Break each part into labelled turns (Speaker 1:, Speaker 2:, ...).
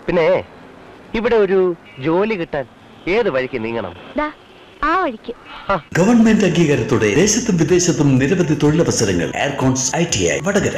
Speaker 1: പിന്നെ ഇവിടെ ഒരു ജോലി കിട്ടാൻ ഏത് വഴിക്ക് നീങ്ങണം
Speaker 2: ദാ ആ വഴിക്ക്
Speaker 3: ഗവൺമെന്റ് അംഗീകാരത്തോടെ ദേശത്തും വിദേശത്തും നിരവധി തൊഴിലവസരങ്ങൾ aircons I T I Vadakara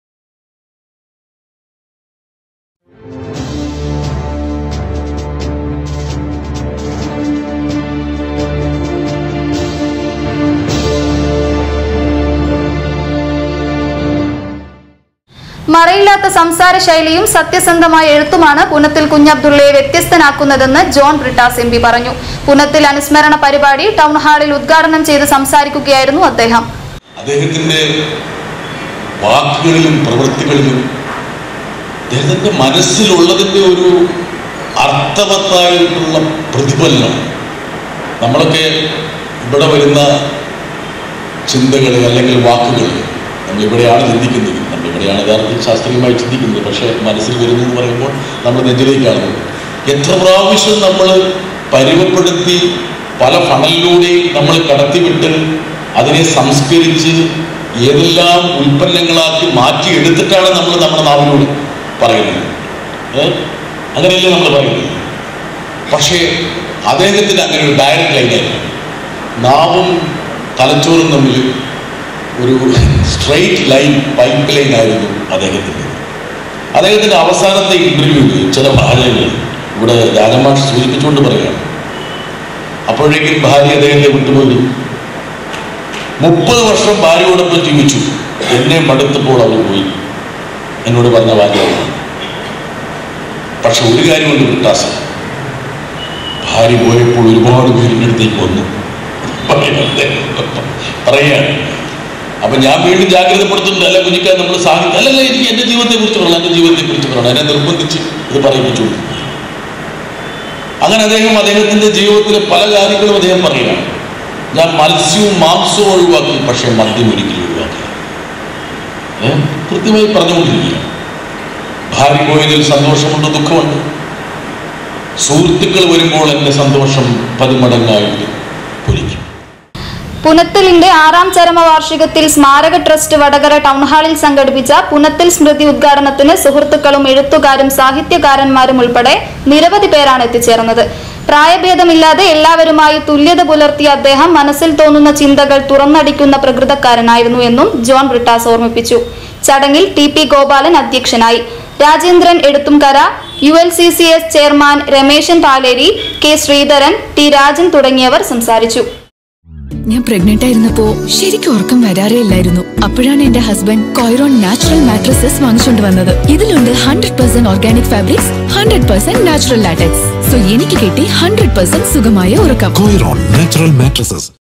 Speaker 4: മറയില്ലാത്ത സംസാര ശൈലിയും സത്യസന്ധമായ എഴുത്തുമാണ് പുനത്തിൽ കുഞ്ഞബ്ദുള്ളയെ വ്യത്യസ്തനാക്കുന്നതെന്ന് ജോൺ ബ്രിട്ടാസ് എം പി പറഞ്ഞു പുനത്തിൽ അനുസ്മരണ പരിപാടി ടൗൺ ഹാളിൽ ഉദ്ഘാടനം ചെയ്ത് സംസാരിക്കുകയായിരുന്നു അദ്ദേഹം
Speaker 5: അദ്ദേഹത്തിൻ്റെ വാക്കുകളിലും പ്രവൃത്തികളിലും അദ്ദേഹത്തിൻ്റെ മനസ്സിലുള്ളതിൻ്റെ ഒരു അർത്ഥവത്തായിട്ടുള്ള പ്രതിഫലനം നമ്മളൊക്കെ ഇവിടെ വരുന്ന ചിന്തകൾ അല്ലെങ്കിൽ വാക്കുകൾ നമ്മൾ ഇവിടെയാണ് ചിന്തിക്കുന്നത് നമ്മൾ ഇവിടെയാണ് യഥാർത്ഥത്തിൽ ശാസ്ത്രീയമായി ചിന്തിക്കുന്നത് പക്ഷേ മനസ്സിൽ വരുന്നു എന്ന് പറയുമ്പോൾ നമ്മൾ നെഞ്ചിലേക്കാണ് എത്ര പ്രാവശ്യം നമ്മൾ പരുവപ്പെടുത്തി പല ഫണലിലൂടെയും നമ്മൾ കടത്തിവിട്ട് അതിനെ സംസ്കരിച്ച് ഏതെല്ലാം ഉൽപ്പന്നങ്ങളാക്കി മാറ്റിയെടുത്തിട്ടാണ് നമ്മൾ നമ്മുടെ നാവിനോട് പറയുന്നത് ഏ? അങ്ങനെയല്ലേ നമ്മൾ പറയുന്നത് പക്ഷേ അദ്ദേഹത്തിന് അങ്ങനെ ഒരു ഡയറക്റ്റ് ലൈനായിരുന്നു നാവും തലച്ചോറും തമ്മിൽ ഒരു സ്ട്രെയിറ്റ് ലൈൻ പൈപ്പ് ലൈൻ ആയിരുന്നു അദ്ദേഹത്തിൻ്റെ അദ്ദേഹത്തിൻ്റെ അവസാനത്തെ ഇൻ്റർവ്യൂവിൽ ചില വാചകങ്ങൾ ഇവിടെ രാജമാഷ് സൂചിപ്പിച്ചുകൊണ്ട് പറയുകയാണ് അപ്പോഴേക്കും ഭാര്യ അദ്ദേഹത്തെ വിട്ടുപോയി മുപ്പത് വർഷം ഭാര്യയോടൊപ്പം ജീവിച്ചു എന്നെ മടുത്തപ്പോൾ അവൾ പോയി എന്നോട് പറഞ്ഞ വാചകമാണ് പക്ഷെ ഒരു കാര്യമുണ്ട് വിട്ടാസം ഭാര്യ പോയപ്പോൾ ഒരുപാട് പേരിൻ്റെ അടുത്തേക്ക് വന്നു പറയാണ് അപ്പൊ ഞാൻ വീണ്ടും ജാഗ്രതപ്പെടുത്തുന്നുണ്ട് അല്ല കുഞ്ഞിക്ക നമ്മൾ സാഹിത്യം അല്ലല്ല എനിക്ക് എന്റെ ജീവിതത്തെ കുറിച്ച് പറയണം എന്റെ ജീവിതത്തെ കുറിച്ച് പറയണം എന്നെ നിർബന്ധിച്ച് ഇത് പറയിപ്പിച്ചു അങ്ങനെ അദ്ദേഹം അദ്ദേഹത്തിന്റെ ജീവിതത്തിലെ പല കാര്യങ്ങളും അദ്ദേഹം പറയുകയാണ് ഞാൻ മത്സ്യവും മാംസവും ഒഴിവാക്കി പക്ഷേ മദ്യം ഒരിക്കലും ഒഴിവാക്കി ഏ? കൃത്യമായി പറഞ്ഞുകൊണ്ടിരിക്കുക ഭാര്യ പോയതിൽ സന്തോഷമുണ്ട് ദുഃഖമുണ്ട് സുഹൃത്തുക്കൾ വരുമ്പോൾ എൻ്റെ സന്തോഷം പതിമടങ്ങായിട്ട് പൊലിക്കും
Speaker 4: പുനത്തിലിന്റെ ആറാം ചരമവാർഷികത്തിൽ സ്മാരക ട്രസ്റ്റ് വടകര ടൗൺ ഹാളിൽ സംഘടിപ്പിച്ച പുനത്തിൽ സ്മൃതി ഉദ്ഘാടനത്തിന് സുഹൃത്തുക്കളും എഴുത്തുകാരും സാഹിത്യകാരന്മാരും ഉൾപ്പെടെ നിരവധി പേരാണ് എത്തിച്ചേർന്നത് പ്രായഭേദമില്ലാതെ എല്ലാവരുമായി തുല്യത പുലർത്തിയ അദ്ദേഹം മനസ്സിൽ തോന്നുന്ന ചിന്തകൾ തുറന്നടിക്കുന്ന പ്രകൃതക്കാരനായിരുന്നു എന്നും ജോൺ ബ്രിട്ടാസ് ഓർമ്മിപ്പിച്ചു ചടങ്ങിൽ ടി പി ഗോപാലൻ അധ്യക്ഷനായി Rajendran Ezhuthumkara U L C C S chairman Rameshan Paleri K Sreedharan T Rajan തുടങ്ങിയവർ സംസാരിച്ചു
Speaker 6: ഞാൻ പ്രഗ്നന്റ് ആയിരുന്നപ്പോ ശരിക്കും ഉറക്കം വരാറേ ഇല്ലായിരുന്നു അപ്പോഴാണ് എന്റെ ഹസ്ബൻഡ് കോയറോൺ നാച്ചുറൽ മാട്രസസ് വാങ്ങിച്ചുകൊണ്ട് വന്നത് ഇതിലുണ്ട് hundred percent organic fabrics hundred percent natural latex so എനിക്ക് കിട്ടി ഹൺഡ്രഡ് പെർസെന്റ് സുഖമായ ഉറക്കം
Speaker 7: Coiron Natural Mattresses